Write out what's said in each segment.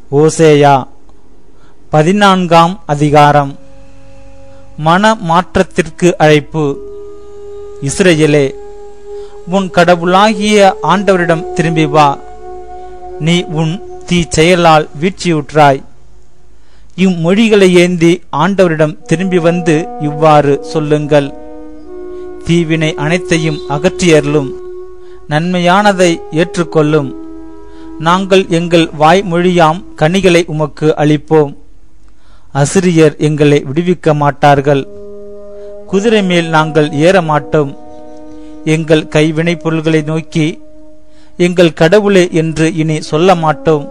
ஓசேயா பதினான்காம் அதிகாரம் மன மாற்றத்திற்கு அழைப்பு இஸ்ரேலே உன் கடவுளாகிய ஆண்டவரிடம் திரும்பி வா நீ உன் தீ செயலால் வீழ்ச்சியுற்றாய் இம்மொழிகளை ஏந்தி ஆண்டவரிடம் திரும்பி வந்து இவ்வாறு சொல்லுங்கள் தீவினை அனைத்தையும் அகற்றியருளும் நன்மையானதை ஏற்றுக்கொள்ளும் நாங்கள் எங்கள் வாய்மொழியாம் கனிகளை உமக்கு அளிப்போம் அசிரியர் எங்களை விடுவிக்க மாட்டார்கள் குதிரை மேல் நாங்கள் ஏற மாட்டோம் எங்கள் கைவினை பொருள்களை நோக்கி எங்கள் கடவுளே என்று இனி சொல்ல மாட்டோம்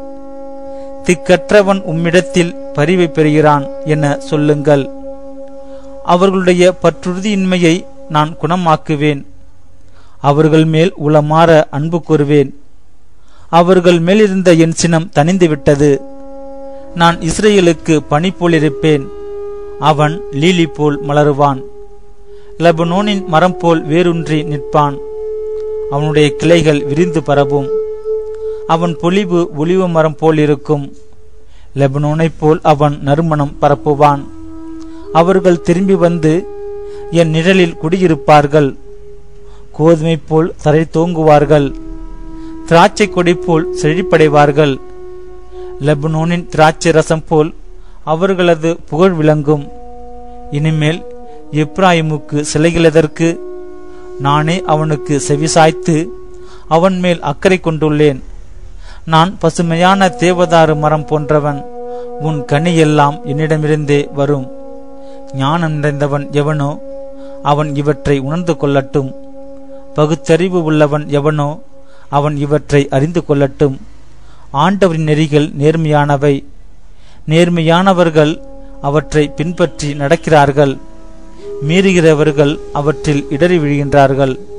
திக்கற்றவன் உம்மிடத்தில் பரிவை பெறுகிறான் என சொல்லுங்கள் அவர்களுடைய பற்றுறுதியின்மையை நான் குணமாக்குவேன் அவர்கள் மேல் உளமாற அன்பு கூறுவேன் அவர்கள் மேலிருந்த என் சினம் தணிந்து விட்டது நான் இஸ்ரேலுக்கு பனி போல் இருப்பேன் அவன் லீலி போல் மலருவான் லெபனோனின் மரம் போல் வேரூன்றி நிற்பான் அவனுடைய கிளைகள் விரிந்து பரவும் அவன் பொலிவு ஒளிவு மரம் போல் இருக்கும் லெபனோனைப் போல் அவன் நறுமணம் பரப்புவான் அவர்கள் திரும்பி வந்து என் நிழலில் குடியிருப்பார்கள் கோதுமை போல் தரை தோங்குவார்கள் திராட்சை கொடி போல் செழிப்படைவார்கள் லெபனோனின் திராட்சை ரசம் போல் அவர்களது புகழ் விளங்கும் இனிமேல் எப்ராயிமுக்கு சிலைகளதற்கு நானே அவனுக்கு செவிசாய்த்து அவன் மேல் அக்கறை கொண்டுள்ளேன் நான் பசுமையான தேவதாரு மரம் போன்றவன் உன் கனி எல்லாம் என்னிடமிருந்தே வரும் ஞானம் நிறைந்தவன் எவனோ அவன் இவற்றை உணர்ந்து கொள்ளட்டும் பகுத்தறிவு உள்ளவன் எவனோ அவன் இவற்றை அறிந்து கொள்ளட்டும் ஆண்டவரின் நெறிகள் நேர்மையானவை நேர்மையானவர்கள் அவற்றை பின்பற்றி நடக்கிறார்கள் மீறுகிறவர்கள் அவற்றில் இடறி விழுகின்றார்கள்